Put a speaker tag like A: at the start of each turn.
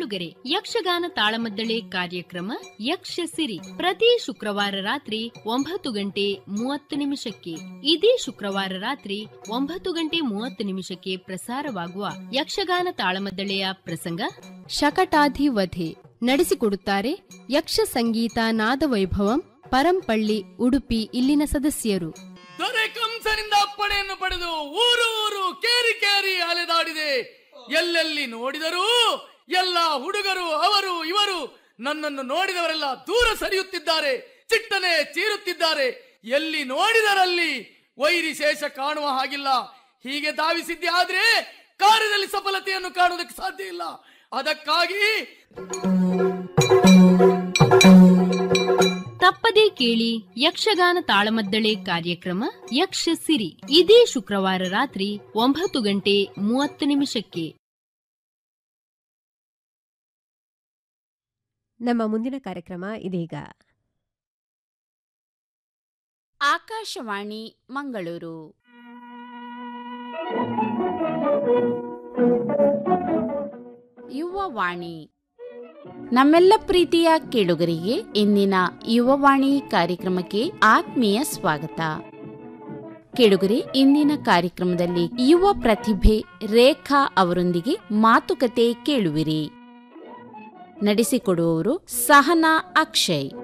A: ಕೇಳುಗರೆ ಯಕ್ಷಗಾನ ತಾಳಮದ್ದಳೆ ಕಾರ್ಯಕ್ರಮ ಯಕ್ಷ ಸಿರಿ ಪ್ರತಿ ಶುಕ್ರವಾರ ರಾತ್ರಿ ಒಂಬತ್ತು ಗಂಟೆ ಮೂವತ್ತು ನಿಮಿಷಕ್ಕೆ ಇದೇ ಶುಕ್ರವಾರ ರಾತ್ರಿ ಒಂಬತ್ತು ಗಂಟೆ ಮೂವತ್ತು ನಿಮಿಷಕ್ಕೆ ಪ್ರಸಾರವಾಗುವ ಯಕ್ಷಗಾನ ತಾಳಮದ್ದಳೆಯ ಪ್ರಸಂಗ ಶಕಟಾಧಿವಧೆ ನಡೆಸಿಕೊಡುತ್ತಾರೆ ಯಕ್ಷ ಸಂಗೀತ ನಾದವೈಭವಂ ಪರಂಪಳ್ಳಿ ಉಡುಪಿ ಇಲ್ಲಿನ ಸದಸ್ಯರು
B: ದೊರೆ ಕಂಸನಿಂದ ಅಪ್ಪಣೆಯನ್ನು ಪಡೆದು ಊರು ಊರು ಕೇರಿ ಕೇರಿ ಅಲೆದಾಡಿದೆ ಎಲ್ಲೆಲ್ಲಿ ನೋಡಿದರೂ ಎಲ್ಲ ಹುಡುಗರು ಅವರು ಇವರು ನನ್ನನ್ನು ನೋಡಿದವರೆಲ್ಲ ದೂರ ಸರಿಯುತ್ತಿದ್ದಾರೆ ಚಿಟ್ಟನೆ ಚೀರುತ್ತಿದ್ದಾರೆ ಎಲ್ಲಿ ನೋಡಿದರಲ್ಲಿ ವೈರಿ ಶೇಷ ಕಾಣುವ ಹಾಗಿಲ್ಲ ಹೀಗೆ ಧಾವಿಸಿದ್ದೆ ಆದ್ರೆ ಕಾರ್ಯದಲ್ಲಿ ಸಫಲತೆಯನ್ನು ಕಾಣುವುದಕ್ಕೆ ಸಾಧ್ಯ ಇಲ್ಲ ಅದಕ್ಕಾಗಿ
A: ತಪ್ಪದೇ ಕೇಳಿ ಯಕ್ಷಗಾನ ತಾಳಮದ್ದಳೆ ಕಾರ್ಯಕ್ರಮ ಯಕ್ಷ ಸಿರಿ ಇದೇ ಶುಕ್ರವಾರ ರಾತ್ರಿ ಒಂಬತ್ತು ಗಂಟೆ ಮೂವತ್ತು ನಿಮಿಷಕ್ಕೆ
C: ನಮ್ಮ ಮುಂದಿನ ಕಾರ್ಯಕ್ರಮ ಇದೀಗ
D: ಆಕಾಶವಾಣಿ ಮಂಗಳೂರು ಯುವವಾಣಿ ನಮ್ಮೆಲ್ಲ ಪ್ರೀತಿಯ ಕೇಳುಗರಿಗೆ ಇಂದಿನ ಯುವವಾಣಿ ಕಾರ್ಯಕ್ರಮಕ್ಕೆ ಆತ್ಮೀಯ ಸ್ವಾಗತ ಕೇಳುಗರೆ ಇಂದಿನ ಕಾರ್ಯಕ್ರಮದಲ್ಲಿ ಯುವ ಪ್ರತಿಭೆ ರೇಖಾ ಅವರೊಂದಿಗೆ ಮಾತುಕತೆ ಕೇಳುವಿರಿ ನಡೆಸಿಕೊಡುವವರು ಸಹನಾ ಅಕ್ಷಯ್